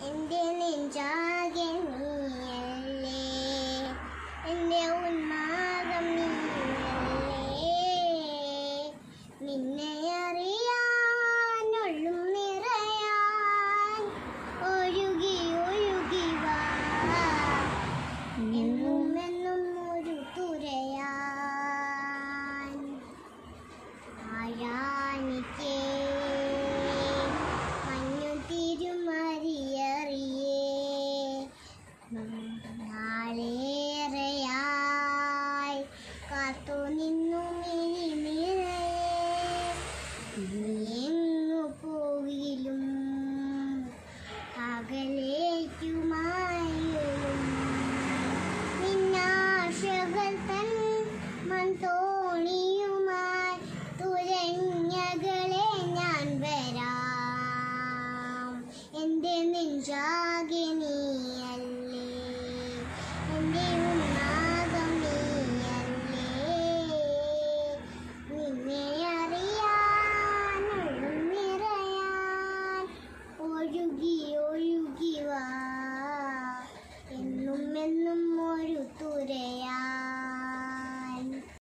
എൻ്റെ നെഞ്ചാകെ നീയല്ലേ എൻ്റെ ഉന്മാദം നീയല്ലേ നിന്നെ അറിയാനുള്ളും നിറയാൻ ഒഴുകി ഒഴുകി വാ എന്നും എന്നും ഒരു തുരയാൻ ആഴാനിക്കേ മഞ്ഞു തിരുമറിയറിയേ നാളേറെയായി കാത്തു നിന്നു മിനി നിറയെ പോകിലും അകലേക്കുമായും നിന്നാശകൾ തൻ മൺതോണിയുമായി തുരഞ്ഞകളെ ഞാൻ വരാം എൻ്റെ നെഞ്ചാ